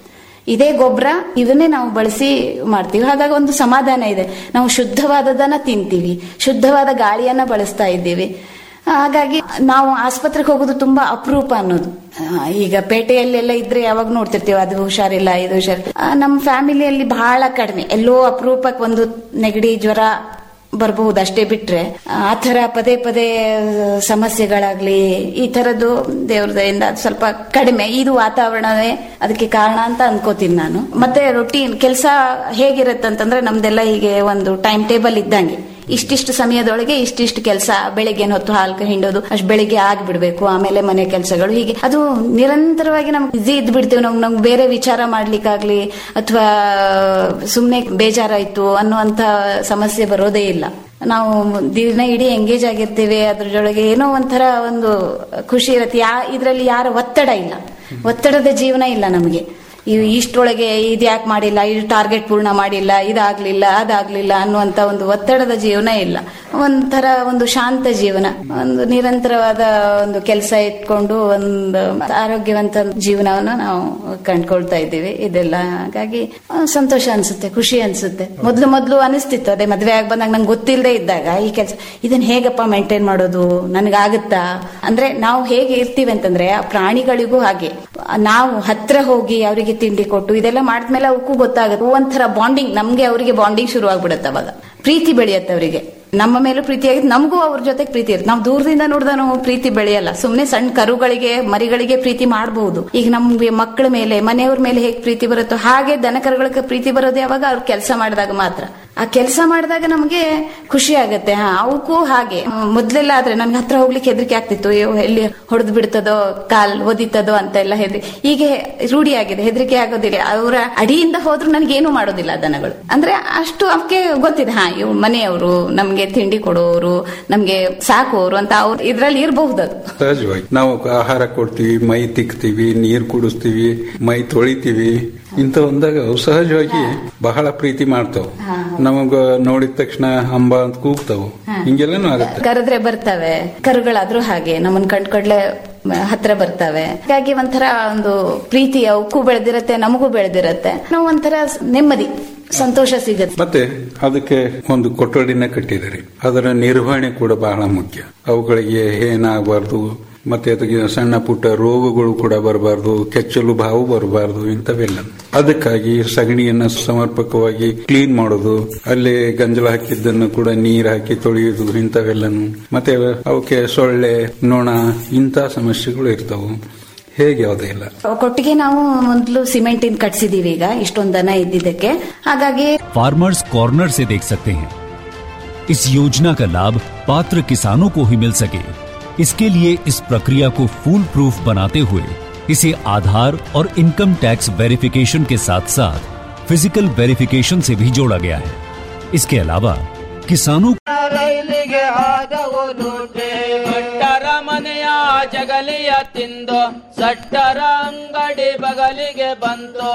ಇದೇ ಗೊಬ್ಬರ ಇದನ್ನೇ ನಾವು ಬಳಸಿ ಮಾಡ್ತೀವಿ ಹಾಗಾಗಿ ಒಂದು ಸಮಾಧಾನ ಇದೆ ನಾವು ಶುದ್ಧವಾದದನ್ನ ತಿಂತೀವಿ ಶುದ್ಧವಾದ ಗಾಳಿಯನ್ನ ಬಳಸ್ತಾ ಇದ್ದೀವಿ ಹಾಗಾಗಿ ನಾವು ಆಸ್ಪತ್ರೆಗೆ ಹೋಗೋದು ತುಂಬಾ ಅಪರೂಪ ಅನ್ನೋದು ಆ, ಈಗ ಪೇಟೆಯಲ್ಲೆಲ್ಲ ಇದ್ರೆ ಯಾವಾಗ ನೋಡ್ತಿರ್ತೀವಿ ಅದು ಹುಷಾರಿಲ್ಲ ಇದು ಹುಷಾರ್ ಆ, ನಮ್ಮ ಫ್ಯಾಮಿಲಿಯಲ್ಲಿ ಬಹಳ ಕಡಿಮೆ ಎಲ್ಲೋ ಅಪರೂಪಕ್ಕೆ ಒಂದು ನೆಗಡಿ ಜ್ವರ ಬರಬಹುದು ಅಷ್ಟೇ ಬಿಟ್ರೆ ಆ ತರ ಪದೇ ಪದೇ ಸಮಸ್ಯೆಗಳಾಗ್ಲಿ ಈ ತರದ್ದು ದೇವ್ರ ದಯಿಂದ ಅದು ಸ್ವಲ್ಪ ಕಡಿಮೆ ಇದು ವಾತಾವರಣವೇ ಅದಕ್ಕೆ ಕಾರಣ ಅಂತ ಅನ್ಕೋತೀನಿ ನಾನು ಮತ್ತೆ ರೊಟೀನ್ ಕೆಲಸ ಹೇಗಿರುತ್ತೆ ಅಂತಂದ್ರೆ ನಮ್ದೆಲ್ಲ ಹೀಗೆ ಒಂದು ಟೈಮ್ ಟೇಬಲ್ ಇದ್ದಂಗೆ ಇಷ್ಟಿಷ್ಟು ಸಮಯದೊಳಗೆ ಇಷ್ಟಿಷ್ಟು ಕೆಲಸ ಬೆಳಿಗ್ಗೆ ಹೊತ್ತು ಹಾಲು ಹಿಂಡೋದು ಅಷ್ಟು ಬೆಳಿಗ್ಗೆ ಆಗ್ಬಿಡ್ಬೇಕು ಆಮೇಲೆ ಮನೆ ಕೆಲಸಗಳು ಹೀಗೆ ಅದು ನಿರಂತರವಾಗಿ ನಮ್ಗೆ ಬಿಸಿ ಇದ್ ಬಿಡ್ತೀವಿ ನಮ್ಗೆ ನಮ್ಗೆ ಬೇರೆ ವಿಚಾರ ಮಾಡ್ಲಿಕ್ಕಾಗ್ಲಿ ಅಥವಾ ಸುಮ್ನೆ ಬೇಜಾರಾಯ್ತು ಅನ್ನುವಂತ ಸಮಸ್ಯೆ ಬರೋದೇ ಇಲ್ಲ ನಾವು ದಿನ ಇಡೀ ಎಂಗೇಜ್ ಆಗಿರ್ತೀವಿ ಅದ್ರೊಳಗೆ ಏನೋ ಒಂಥರ ಒಂದು ಖುಷಿ ಇರುತ್ತೆ ಯಾ ಇದ್ರಲ್ಲಿ ಯಾರ ಒತ್ತಡ ಇಲ್ಲ ಒತ್ತಡದ ಜೀವನ ಇಲ್ಲ ನಮಗೆ ಇವ್ ಇಷ್ಟೊಳಗೆ ಇದ್ಯಾಕ್ ಮಾಡಿಲ್ಲ ಇದು ಟಾರ್ಗೆಟ್ ಪೂರ್ಣ ಮಾಡಿಲ್ಲ ಇದಾಗ್ಲಿಲ್ಲ ಅದಾಗ್ಲಿಲ್ಲ ಅನ್ನುವಂತ ಒಂದು ಒತ್ತಡದ ಜೀವನ ಇಲ್ಲ ಒಂಥರ ಒಂದು ಶಾಂತ ಜೀವನ ಒಂದು ನಿರಂತರವಾದ ಒಂದು ಕೆಲಸ ಇಟ್ಕೊಂಡು ಒಂದು ಆರೋಗ್ಯವಂತ ಜೀವನವನ್ನು ನಾವು ಕಂಡ್ಕೊಳ್ತಾ ಇದ್ದೀವಿ ಇದೆಲ್ಲ ಹಾಗಾಗಿ ಆ, ಸಂತೋಷ ಅನ್ಸುತ್ತೆ ಖುಷಿ ಅನ್ಸುತ್ತೆ ಮೊದ್ಲು ಮೊದ್ಲು ಅನಿಸ್ತಿತ್ತು ಅದೇ ಮದ್ವೆ ಆಗಿ ಬಂದಾಗ ನಂಗೆ ಗೊತ್ತಿಲ್ಲದೆ ಇದ್ದಾಗ ಈ ಕೆಲಸ ಇದನ್ನ ಹೇಗಪ್ಪ ಮೇಂಟೈನ್ ಮಾಡೋದು ನನಗಾಗುತ್ತಾ ಅಂದ್ರೆ ನಾವು ಹೇಗೆ ಇರ್ತೀವಿ ಅಂತಂದ್ರೆ ಆ ಪ್ರಾಣಿಗಳಿಗೂ ಹಾಗೆ ನಾವು ಹತ್ರ ಹೋಗಿ ಅವರಿಗೆ ತಿಂಡಿ ಕೊಟ್ಟು ಇದೆಲ್ಲ ಮಾಡಿದ್ಮೇಲೆ ಅವಕ್ಕೂ ಗೊತ್ತಾಗುತ್ತೆ ಒಂಥರ ಬಾಂಡಿಂಗ್ ನಮ್ಗೆ ಅವರಿಗೆ ಬಾಂಡಿಂಗ್ ಶುರು ಆಗ್ಬಿಡುತ್ತೆ ಅವಾಗ ಪ್ರೀತಿ ಬೆಳೆಯುತ್ತೆ ಅವರಿಗೆ ನಮ್ಮ ಮೇಲೂ ಪ್ರೀತಿ ಆಗಿದ್ದು ನಮಗೂ ಅವ್ರ ಜೊತೆ ಪ್ರೀತಿ ಇರುತ್ತೆ ನಾವು ದೂರದಿಂದ ನೋಡಿದ ನಾವು ಪ್ರೀತಿ ಬೆಳೆಯಲ್ಲ ಸುಮ್ನೆ ಸಣ್ಣ ಕರುಗಳಿಗೆ ಮರಿಗಳಿಗೆ ಪ್ರೀತಿ ಮಾಡಬಹುದು ಈಗ ನಮ್ಗೆ ಮಕ್ಕಳ ಮೇಲೆ ಮನೆಯವ್ರ ಮೇಲೆ ಹೇಗೆ ಪ್ರೀತಿ ಬರುತ್ತೋ ಹಾಗೆ ದನ ಕರುಗಳಿಗೆ ಪ್ರೀತಿ ಬರೋದು ಯಾವಾಗ ಅವ್ರು ಕೆಲಸ ಮಾಡಿದಾಗ ಮಾತ್ರ ಆ ಕೆಲಸ ಮಾಡಿದಾಗ ನಮಗೆ ಖುಷಿ ಆಗುತ್ತೆ ಹಾ ಅವಕ್ಕೂ ಹಾಗೆ ಹ್ಮ್, ಮೊದ್ಲೆಲ್ಲ ಆದ್ರೆ ನನ್ಗೆ ಹತ್ರ ಹೋಗ್ಲಿಕ್ಕೆ ಹೆದರಿಕೆ ಆಗ್ತಿತ್ತು ಅಯ್ಯೋ ಎಲ್ಲಿ ಹೊಡೆದು ಬಿಡ್ತದೋ ಕಾಲ್ ಒದಿತದೋ ಅಂತ ಎಲ್ಲ ಹೆದ್ರಿ ಈಗ ರೂಢಿ ಆಗಿದೆ ಹೆದರಿಕೆ ಆಗೋದಿಲ್ಲ ಅವರ ಅಡಿಯಿಂದ ಹೋದ್ರೂ ನನಗೇನು ಮಾಡೋದಿಲ್ಲ ಆ ದನಗಳು ಅಂದ್ರೆ ಅಷ್ಟು ಅವಕ್ಕೆ ಗೊತ್ತಿದೆ ಹಾ ಇವ್ ಮನೆಯವರು ನಮ್ಗೆ ತಿಂಡಿ ಕೊಡೋರು ನಮ್ಗೆ ಸಾಕುವವರು ಅಂತ ಅವ್ರು ಇದ್ರಲ್ಲಿ ಇರಬಹುದು ಅದು ಸಹಜವಾಗಿ ನಾವು ಆಹಾರ ಕೊಡ್ತೀವಿ ಮೈ ತಿಕ್ತೀವಿ ನೀರ್ ಕುಡಿಸ್ತೀವಿ ಮೈ ತೊಳಿತೀವಿ ಇಂತ ಒಂದಾಗ ಅವು ಸಹಜವಾಗಿ ಬಹಳ ಪ್ರೀತಿ ಮಾಡ್ತಾವ ನಮಗ ನೋಡಿದ ತಕ್ಷಣ ಅಂಬ ಅಂತ ಕೂಗ್ತಾವು ಹಿಂಗೆಲ್ಲನೂ ಆಗತ್ತೆ ಕರೆದ್ರೆ ಬರ್ತವೆ ಕರುಗಳಾದ್ರೂ ಹಾಗೆ ನಮ್ಮನ್ ಕಂಡ್ಕೊಡ್ಲೆ ಹತ್ರ ಬರ್ತವೆ ಹಾಗಾಗಿ ಒಂಥರ ಒಂದು ಪ್ರೀತಿ ಅವಕ್ಕೂ ಬೆಳೆದಿರತ್ತೆ ನಮಗೂ ಬೆಳೆದಿರತ್ತೆ ನಾವು ಒಂಥರ ನೆಮ್ಮದಿ ಸಂತೋಷ ಸಿಗುತ್ತೆ ಮತ್ತೆ ಅದಕ್ಕೆ ಒಂದು ಕೊಠಡಿನ ಕಟ್ಟಿದ್ದಾರೆ ಅದರ ನಿರ್ವಹಣೆ ಕೂಡ ಬಹಳ ಮುಖ್ಯ ಅವುಗಳಿಗೆ ಏನಾಗಬಾರ್ದು ಮತ್ತೆ ಅದಕ್ಕೆ ಸಣ್ಣ ಪುಟ್ಟ ರೋಗಗಳು ಕೂಡ ಬರಬಾರ್ದು ಕೆಚ್ಚಲು ಬಾವು ಬರಬಾರ್ದು ಇಂಥವೆಲ್ಲ ಅದಕ್ಕಾಗಿ ಸಗಣಿಯನ್ನ ಸಮರ್ಪಕವಾಗಿ ಕ್ಲೀನ್ ಮಾಡೋದು ಅಲ್ಲಿ ಗಂಜಲ ಹಾಕಿದ್ದನ್ನು ಕೂಡ ನೀರು ಹಾಕಿ ತೊಳೆಯೋದು ಇಂಥವೆಲ್ಲನು ಮತ್ತೆ ಅವಕ್ಕೆ ಸೊಳ್ಳೆ ನೊಣ ಇಂಥ ಸಮಸ್ಯೆಗಳು ಇರ್ತಾವು ಹೇಗೆ ಯಾವುದೇ ಇಲ್ಲ ಕೊಟ್ಟಿಗೆ ನಾವು ಮೊದಲು ಸಿಮೆಂಟಿನ್ ಕಟ್ಸಿದೀವಿ ಈಗ ಇಷ್ಟೊಂದ್ ದನ ಇದ್ದಿದ್ದಕ್ಕೆ ಹಾಗಾಗಿ फार्मर्स कॉर्नर से देख सकते हैं इस योजना का लाभ पात्र किसानों को ही मिल सके इसके लिए इस प्रक्रिया को फूल प्रूफ बनाते हुए इसे आधार और इनकम टैक्स वेरिफिकेशन के साथ साथ फिजिकल वेरिफिकेशन से भी जोड़ा गया है इसके अलावा किसानों ರೈಲಿಗೆ ಆದವು ಲೂಟೆ ಭಟ್ಟರ ಮನೆಯ ಜಗಲಿಯ ತಿಂದು ಸಟ್ಟರ ಅಂಗಡಿ ಬಗಲಿಗೆ ಬಂತು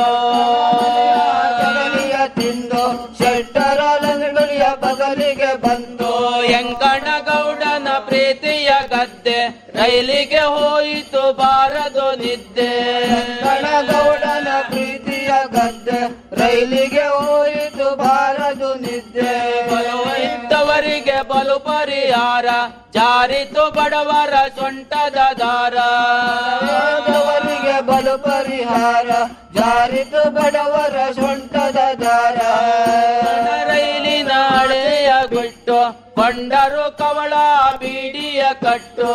ಜಗಲಿಯ ತಿಂದು ಶೆಟ್ಟರ ಅಂಗಡಿಯ ಬಗಲಿಗೆ ಬಂತು ಎಂಕಣಗೌಡನ ಪ್ರೀತಿಯ ಗದ್ದೆ ರೈಲಿಗೆ ಹೋಯಿತು ಬಾರದು ನಿದ್ದೆ ಎಂಕಣಗೌಡನ ಪ್ರೀತಿಯ ಗದ್ದೆ ರೈಲಿಗೆ ಹೋಯಿತು ಬಾರದು ನಿದ್ದೆ ಬಲವ ಇದ್ದವರಿಗೆ ಬಲು ಪರಿಹಾರ ಜಾರಿತು ಬಡವರ ಸೊಂಟದ ದಾರ ಬಡವರಿಗೆ ಬಲು ಪರಿಹಾರ ಜಾರಿತು ಬಡವರ ಸೊಂಟದ ದಾರ ರೈಲಿನ ಹಳೆಯ ಗುಟ್ಟು ಕೊಂಡರು ಕವಳ ಬೀಡಿಯ ಕಟ್ಟು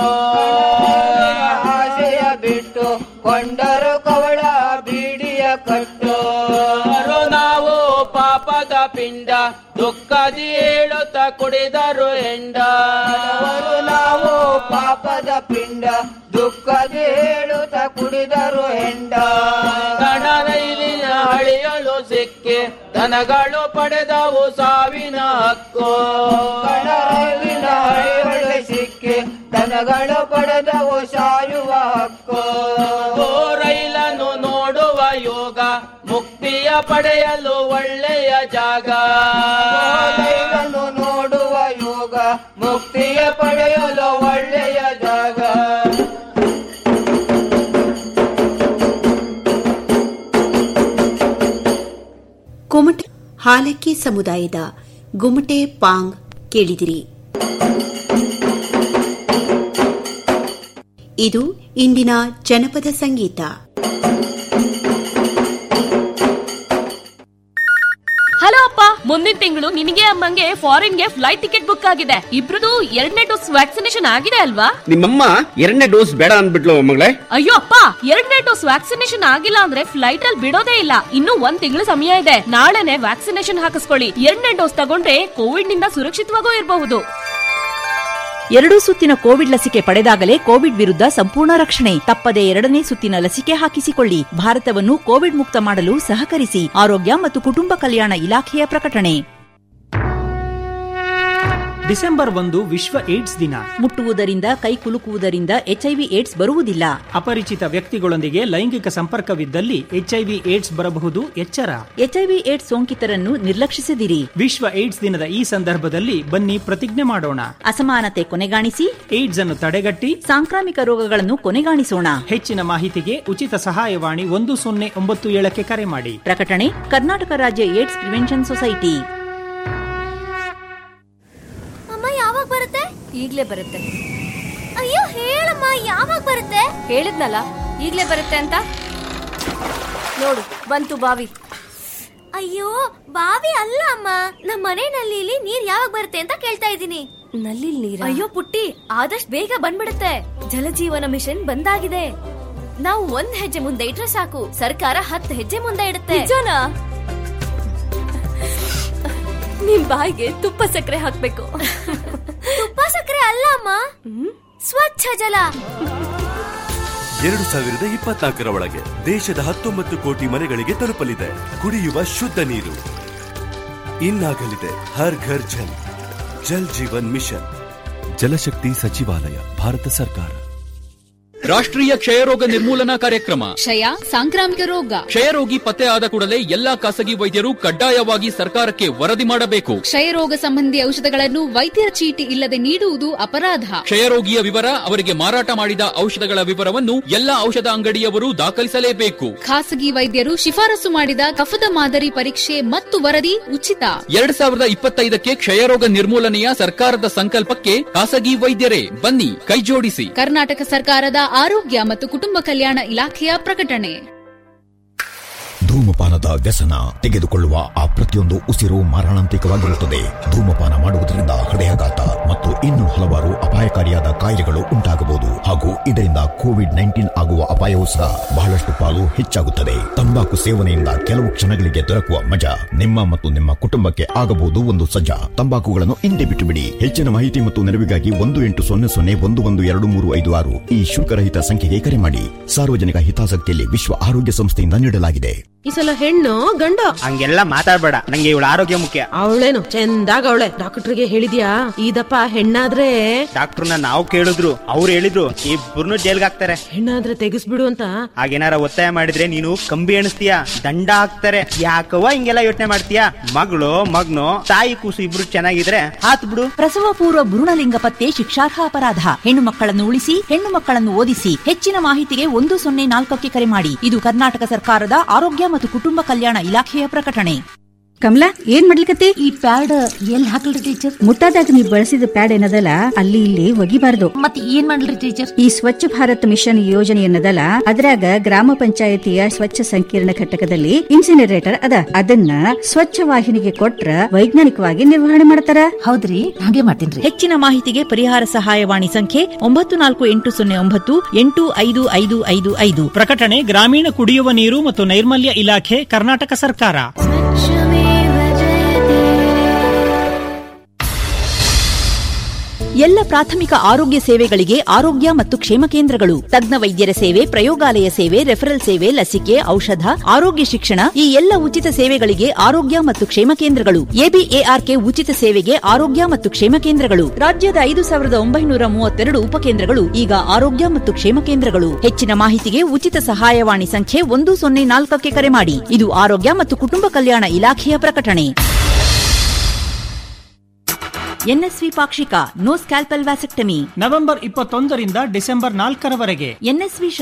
ಆಸೆಯ ಬಿಟ್ಟು ಕೊಂಡರು ಕವಳ ಬೀಡಿಯ ಕಟ್ಟು ಅವರು ನಾವು ಪಾಪದ ಪಿಂಡ ದುಃಖದಿ ಹೇಳುತ್ತ ಕುಡಿದರು ಹೆಂಡ ಅವರು ನಾವು ಪಾಪದ ಪಿಂಡ ದುಃಖದಿ ಹೇಳುತ್ತ ಕುಡಿದರು ಹೆಂಡ ಗಣ ರೈಲಿನ ಅಳಿಯಲು ಸಿಕ್ಕಿ ದನಗಳು ಪಡೆದವು ಸಾವಿನ ಹಕ್ಕು ಗಣ ರೈಲಿನ ಅಳಿಯಲು ಸಿಕ್ಕಿ ದನಗಳು ಪಡೆದವು ಸಾಯುವ ಹಕ್ಕು ಓ ರೈಲನ್ನು ನೋಡುವ ಯೋಗ ಮುಕ್ತಿಯ ಪಡೆಯಲು ಒಳ್ಳೆಯ ಜಾಗ ರೈಲನ್ನು ನೋಡುವ ಯೋಗ ಮುಕ್ತಿಯ ಪಡೆಯಲು ಒಳ್ಳೆಯ ಜಾಗ ಕುಮಟೆ ಹಾಲಕ್ಕಿ ಸಮುದಾಯದ ಗುಮಟೆ ಪಾಂಗ್ ಕೇಳಿದಿರಿ ಇದು ಇಂದಿನ ಜನಪದ ಸಂಗೀತ ಹಲೋ ಅಪ್ಪ ಮುಂದಿನ ತಿಂಗಳು ನಿನಗೆ ಅಮ್ಮಂಗೆ ಫಾರಿನ್ಗೆ ಫ್ಲೈಟ್ ಟಿಕೆಟ್ ಬುಕ್ ಆಗಿದೆ ಇಬ್ರದು ಎರಡನೇ ಡೋಸ್ ವ್ಯಾಕ್ಸಿನೇಷನ್ ಆಗಿದೆ ಅಲ್ವಾ ನಿಮ್ಮಮ್ಮ ಎರಡನೇ ಡೋಸ್ ಬೇಡ ಅಂದ್ಬಿಟ್ಲು ಮಗಳೇ ಅಯ್ಯೋ ಅಪ್ಪ ಎರಡನೇ ಡೋಸ್ ವ್ಯಾಕ್ಸಿನೇಷನ್ ಆಗಿಲ್ಲ ಅಂದ್ರೆ ಫ್ಲೈಟ್ ಅಲ್ಲಿ ಬಿಡೋದೇ ಇಲ್ಲ ಇನ್ನು ಒಂದ್ ತಿಂಗಳು ಸಮಯ ಇದೆ ನಾಳೆನೆ ವ್ಯಾಕ್ಸಿನೇಷನ್ ಹಾಕಿಸ್ಕೊಳ್ಳಿ ಎರಡನೇ ಡೋಸ್ ತಗೊಂಡ್ರೆ ಕೋವಿಡ್ ನಿಂದ ಸುರಕ್ಷಿತವಾಗೂ ಇರಬಹುದು ಎರಡೂ ಸುತ್ತಿನ ಕೋವಿಡ್ ಲಸಿಕೆ ಪಡೆದಾಗಲೇ ಕೋವಿಡ್ ವಿರುದ್ಧ ಸಂಪೂರ್ಣ ರಕ್ಷಣೆ ತಪ್ಪದೆ ಎರಡನೇ ಸುತ್ತಿನ ಲಸಿಕೆ ಹಾಕಿಸಿಕೊಳ್ಳಿ ಭಾರತವನ್ನು ಕೋವಿಡ್ ಮುಕ್ತ ಮಾಡಲು ಸಹಕರಿಸಿ ಆರೋಗ್ಯ ಮತ್ತು ಕುಟುಂಬ ಕಲ್ಯಾಣ ಇಲಾಖೆಯ ಪ್ರಕಟಣೆ ಡಿಸೆಂಬರ್ ಒಂದು ವಿಶ್ವ ಏಡ್ಸ್ ದಿನ ಮುಟ್ಟುವುದರಿಂದ ಕೈ ಕುಲುಕುವುದರಿಂದ ಎಚ್ಐವಿ ಏಡ್ಸ್ ಬರುವುದಿಲ್ಲ ಅಪರಿಚಿತ ವ್ಯಕ್ತಿಗಳೊಂದಿಗೆ ಲೈಂಗಿಕ ಸಂಪರ್ಕವಿದ್ದಲ್ಲಿ ಎಚ್ಐವಿ ಏಡ್ಸ್ ಬರಬಹುದು ಎಚ್ಚರ ಎಚ್ಐವಿ ಏಡ್ಸ್ ಸೋಂಕಿತರನ್ನು ನಿರ್ಲಕ್ಷಿಸದಿರಿ ವಿಶ್ವ ಏಡ್ಸ್ ದಿನದ ಈ ಸಂದರ್ಭದಲ್ಲಿ ಬನ್ನಿ ಪ್ರತಿಜ್ಞೆ ಮಾಡೋಣ ಅಸಮಾನತೆ ಕೊನೆಗಾಣಿಸಿ ಏಡ್ಸ್ ಅನ್ನು ತಡೆಗಟ್ಟಿ ಸಾಂಕ್ರಾಮಿಕ ರೋಗಗಳನ್ನು ಕೊನೆಗಾಣಿಸೋಣ ಹೆಚ್ಚಿನ ಮಾಹಿತಿಗೆ ಉಚಿತ ಸಹಾಯವಾಣಿ ಒಂದು ಸೊನ್ನೆ ಒಂಬತ್ತು ಏಳಕ್ಕೆ ಕರೆ ಮಾಡಿ ಪ್ರಕಟಣೆ ಕರ್ನಾಟಕ ರಾಜ್ಯ ಏಡ್ಸ್ ಪ್ರಿವೆನ್ಷನ್ ಸೊಸೈಟಿ ಅಮ್ಮ ಯಾವಾಗ ಬರುತ್ತೆ ಈಗ್ಲೇ ಬರುತ್ತೆ ಅಯ್ಯೋ ಹೇಳಮ್ಮ ಯಾವಾಗ ಬರುತ್ತೆ ಹೇಳಿದ್ನಲ್ಲ ಈಗ್ಲೇ ಬರುತ್ತೆ ಅಂತ ನೋಡು ಬಂತು ಬಾವಿ ಅಯ್ಯೋ ಬಾವಿ ಅಲ್ಲ ಅಮ್ಮ ನಮ್ಮ ಮನೆ ನಲ್ಲಿಲಿ ನೀರ್ ಯಾವಾಗ ಬರುತ್ತೆ ಅಂತ ಕೇಳ್ತಾ ಇದ್ದೀನಿ ನಲ್ಲಿ ನೀರ್ ಅಯ್ಯೋ ಪುಟ್ಟಿ ಆದಷ್ಟು ಬೇಗ ಬಂದ್ಬಿಡುತ್ತೆ ಜಲಜೀವನ ಮಿಷನ್ ಬಂದಾಗಿದೆ ನಾವು ಒಂದ್ ಹೆಜ್ಜೆ ಮುಂದೆ ಇಟ್ರೆ ಸಾಕು ಸರ್ಕಾರ ಹತ್ತು ಹೆಜ್ಜೆ ಮುಂದೆ ಇಡುತ್ತೆ ನಿಜನಾ ನಿಮ್ ಬಾಯಿಗೆ ತುಪ್ಪ ಸಕ್ಕರೆ ಹಾಕ್ಬೇಕು ತುಪ್ಪ ಸಕ್ಕರೆ ಅಲ್ಲ ಅಮ್ಮ ಸ್ವಚ್ಛ ಜಲ ಎರಡು ಸಾವಿರದ ಇಪ್ಪತ್ನಾಲ್ಕರ ಒಳಗೆ ದೇಶದ ಹತ್ತೊಂಬತ್ತು ಕೋಟಿ ಮನೆಗಳಿಗೆ ತಲುಪಲಿದೆ ಕುಡಿಯುವ ಶುದ್ಧ ನೀರು ಇನ್ನಾಗಲಿದೆ ಹರ್ ಘರ್ ಜಲ್ ಜಲ್ ಜೀವನ್ ಮಿಷನ್ ಜಲಶಕ್ತಿ ಸಚಿವಾಲಯ ಭಾರತ ಸರ್ಕಾರ ರಾಷ್ಟ್ರೀಯ ಕ್ಷಯರೋಗ ನಿರ್ಮೂಲನಾ ಕಾರ್ಯಕ್ರಮ ಕ್ಷಯ ಸಾಂಕ್ರಾಮಿಕ ರೋಗ ಕ್ಷಯರೋಗಿ ಪತ್ತೆ ಆದ ಕೂಡಲೇ ಎಲ್ಲಾ ಖಾಸಗಿ ವೈದ್ಯರು ಕಡ್ಡಾಯವಾಗಿ ಸರ್ಕಾರಕ್ಕೆ ವರದಿ ಮಾಡಬೇಕು ಕ್ಷಯರೋಗ ಸಂಬಂಧಿ ಔಷಧಗಳನ್ನು ವೈದ್ಯರ ಚೀಟಿ ಇಲ್ಲದೆ ನೀಡುವುದು ಅಪರಾಧ ಕ್ಷಯರೋಗಿಯ ವಿವರ ಅವರಿಗೆ ಮಾರಾಟ ಮಾಡಿದ ಔಷಧಗಳ ವಿವರವನ್ನು ಎಲ್ಲಾ ಔಷಧ ಅಂಗಡಿಯವರು ದಾಖಲಿಸಲೇಬೇಕು ಖಾಸಗಿ ವೈದ್ಯರು ಶಿಫಾರಸು ಮಾಡಿದ ಕಫದ ಮಾದರಿ ಪರೀಕ್ಷೆ ಮತ್ತು ವರದಿ ಉಚಿತ ಎರಡ್ ಸಾವಿರದ ಇಪ್ಪತ್ತೈದಕ್ಕೆ ಕ್ಷಯರೋಗ ನಿರ್ಮೂಲನೆಯ ಸರ್ಕಾರದ ಸಂಕಲ್ಪಕ್ಕೆ ಖಾಸಗಿ ವೈದ್ಯರೇ ಬನ್ನಿ ಕೈಜೋಡಿಸಿ ಕರ್ನಾಟಕ ಸರ್ಕಾರದ ಆರೋಗ್ಯ ಮತ್ತು ಕುಟುಂಬ ಕಲ್ಯಾಣ ಇಲಾಖೆಯ ಪ್ರಕಟಣೆ ಧೂಮಪಾನದ ವ್ಯಸನ ತೆಗೆದುಕೊಳ್ಳುವ ಆ ಪ್ರತಿಯೊಂದು ಉಸಿರು ಮಾರಣಾಂತಿಕವಾಗಿರುತ್ತದೆ ಧೂಮಪಾನ ಮಾಡುವುದರಿಂದ ಹೃದಯಾಘಾತ ಮತ್ತು ಇನ್ನು ಹಲವಾರು ಅಪಾಯಕಾರಿಯಾದ ಕಾಯಿಲೆಗಳು ಉಂಟಾಗಬಹುದು ಹಾಗೂ ಇದರಿಂದ ಕೋವಿಡ್ ನೈನ್ಟೀನ್ ಆಗುವ ಅಪಾಯವೂ ಸಹ ಬಹಳಷ್ಟು ಪಾಲು ಹೆಚ್ಚಾಗುತ್ತದೆ ತಂಬಾಕು ಸೇವನೆಯಿಂದ ಕೆಲವು ಕ್ಷಣಗಳಿಗೆ ದೊರಕುವ ಮಜಾ ನಿಮ್ಮ ಮತ್ತು ನಿಮ್ಮ ಕುಟುಂಬಕ್ಕೆ ಆಗಬಹುದು ಒಂದು ಸಜ್ಜಾ ತಂಬಾಕುಗಳನ್ನು ಹಿಂದೆ ಬಿಟ್ಟು ಬಿಡಿ ಹೆಚ್ಚಿನ ಮಾಹಿತಿ ಮತ್ತು ನೆರವಿಗಾಗಿ ಒಂದು ಎಂಟು ಸೊನ್ನೆ ಸೊನ್ನೆ ಒಂದು ಒಂದು ಎರಡು ಮೂರು ಐದು ಆರು ಈ ಶುಲ್ಕರಹಿತ ಸಂಖ್ಯೆಗೆ ಕರೆ ಮಾಡಿ ಸಾರ್ವಜನಿಕ ಹಿತಾಸಕ್ತಿಯಲ್ಲಿ ವಿಶ್ವ ಆರೋಗ್ಯ ಸಂಸ್ಥೆಯಿಂದ ನೀಡಲಾಗಿದೆ ಈ ಸಲ ಹೆಣ್ಣು ಗಂಡ ಹಂಗೆಲ್ಲ ಮಾತಾಡ್ಬೇಡ ನಂಗೆ ಇವಳ ಆರೋಗ್ಯ ಮುಖ್ಯ ಅವಳೇನು ಚಂದಾಗ ಅವಳೆ ಡಾಕ್ಟರ್ಗೆ ಹೇಳಿದ್ಯಾ ಇದಪ್ಪ ಹೆಣ್ಣಾದ್ರೆ ಡಾಕ್ಟರ್ನ ನಾವು ಕೇಳಿದ್ರು ಅವ್ರು ಹೇಳಿದ್ರು ಇಬ್ಬರನ್ನು ಜೈಲ್ಗೆ ಹಾಕ್ತಾರೆ ಹೆಣ್ಣಾದ್ರೆ ತೆಗಿಸ್ಬಿಡು ಅಂತ ಹಾಗೇನಾರ ಒತ್ತಾಯ ಮಾಡಿದ್ರೆ ನೀನು ಕಂಬಿ ಎಣಿಸ್ತೀಯ ದಂಡ ಹಾಕ್ತಾರೆ ಯಾಕವ್ವ ಹಿಂಗೆಲ್ಲ ಯೋಚನೆ ಮಾಡ್ತೀಯ ಮಗಳು ಮಗ್ನು ತಾಯಿ ಕೂಸು ಇಬ್ರು ಚೆನ್ನಾಗಿದ್ರೆ ಹಾತ್ ಬಿಡು ಪ್ರಸವ ಪೂರ್ವ ಭ್ರೂಣಲಿಂಗ ಪತ್ತೆ ಶಿಕ್ಷಾರ್ಹ ಅಪರಾಧ ಹೆಣ್ಣು ಮಕ್ಕಳನ್ನು ಉಳಿಸಿ ಹೆಣ್ಣು ಮಕ್ಕಳನ್ನು ಓದಿಸಿ ಹೆಚ್ಚಿನ ಮಾಹಿತಿಗೆ ಒಂದು ಸೊನ್ನೆ ನಾಲ್ಕಕ್ಕೆ ಕರೆ ಮಾಡಿ ಇದು ಕರ್ನಾಟಕ ಸರ್ಕಾರದ ಆರೋಗ್ಯ ಮತ್ತು ಕುಟುಂಬ ಕಲ್ಯಾಣ ಇಲಾಖೆಯ ಪ್ರಕಟಣೆ ಕಮಲಾ ಏನ್ ಮಾಡ್ಲಿಕತ್ತಿ ಈ ಪ್ಯಾಡ್ ಎಲ್ಲಿ ಹಾಕಲ್ರಿ ಟೀಚರ್ ಮುಟ್ಟಾದಾಗ ನೀವು ಬಳಸಿದ ಪ್ಯಾಡ್ ಏನದಲ್ಲ ಅಲ್ಲಿ ಇಲ್ಲಿ ಒಗಿಬಾರ್ದು ಮತ್ತೆ ಏನ್ ಮಾಡ್ಲಿ ಟೀಚರ್ ಈ ಸ್ವಚ್ಛ ಭಾರತ್ ಮಿಷನ್ ಯೋಜನೆ ಏನದಲ್ಲ ಅದ್ರಾಗ ಗ್ರಾಮ ಪಂಚಾಯತಿಯ ಸ್ವಚ್ಛ ಸಂಕೀರ್ಣ ಘಟಕದಲ್ಲಿ ಇನ್ಸಿನರೇಟರ್ ಅದ ಅದನ್ನ ಸ್ವಚ್ಛ ವಾಹಿನಿಗೆ ಕೊಟ್ರ ವೈಜ್ಞಾನಿಕವಾಗಿ ನಿರ್ವಹಣೆ ಮಾಡ್ತಾರ ಹೌದ್ರಿ ಹಾಗೆ ಮಾಡ್ತೀನಿ ಹೆಚ್ಚಿನ ಮಾಹಿತಿಗೆ ಪರಿಹಾರ ಸಹಾಯವಾಣಿ ಸಂಖ್ಯೆ ಒಂಬತ್ತು ನಾಲ್ಕು ಎಂಟು ಸೊನ್ನೆ ಒಂಬತ್ತು ಎಂಟು ಐದು ಐದು ಐದು ಐದು ಪ್ರಕಟಣೆ ಗ್ರಾಮೀಣ ಕುಡಿಯುವ ನೀರು ಮತ್ತು ನೈರ್ಮಲ್ಯ ಇಲಾಖೆ ಕರ್ನಾಟಕ ಸರ್ಕಾರ ಎಲ್ಲ ಪ್ರಾಥಮಿಕ ಆರೋಗ್ಯ ಸೇವೆಗಳಿಗೆ ಆರೋಗ್ಯ ಮತ್ತು ಕ್ಷೇಮ ಕೇಂದ್ರಗಳು ತಜ್ಞ ವೈದ್ಯರ ಸೇವೆ ಪ್ರಯೋಗಾಲಯ ಸೇವೆ ರೆಫರಲ್ ಸೇವೆ ಲಸಿಕೆ ಔಷಧ ಆರೋಗ್ಯ ಶಿಕ್ಷಣ ಈ ಎಲ್ಲ ಉಚಿತ ಸೇವೆಗಳಿಗೆ ಆರೋಗ್ಯ ಮತ್ತು ಕ್ಷೇಮ ಕೇಂದ್ರಗಳು ಎಬಿಎಆರ್ಕೆ ಉಚಿತ ಸೇವೆಗೆ ಆರೋಗ್ಯ ಮತ್ತು ಕ್ಷೇಮ ಕೇಂದ್ರಗಳು ರಾಜ್ಯದ ಐದು ಸಾವಿರದ ಒಂಬೈನೂರ ಮೂವತ್ತೆರಡು ಉಪಕೇಂದ್ರಗಳು ಈಗ ಆರೋಗ್ಯ ಮತ್ತು ಕ್ಷೇಮ ಕೇಂದ್ರಗಳು ಹೆಚ್ಚಿನ ಮಾಹಿತಿಗೆ ಉಚಿತ ಸಹಾಯವಾಣಿ ಸಂಖ್ಯೆ ಒಂದು ಸೊನ್ನೆ ನಾಲ್ಕಕ್ಕೆ ಕರೆ ಮಾಡಿ ಇದು ಆರೋಗ್ಯ ಮತ್ತು ಕುಟುಂಬ ಕಲ್ಯಾಣ ಇಲಾಖೆಯ ಪ್ರಕಟಣೆ ಎನ್ಎಸ್ವಿ ಪಾಕ್ಷಿಕ ನೋ ಸ್ಕ್ಯಾಲ್ಪಲ್ ವ್ಯಾಸೆಕ್ಟಮಿ ನವೆಂಬರ್ ಇಪ್ಪತ್ತೊಂದರಿಂದ ಡಿಸೆಂಬರ್ ನಾಲ್ಕರವರೆಗೆ ಎನ್ಎಸ್ವಿ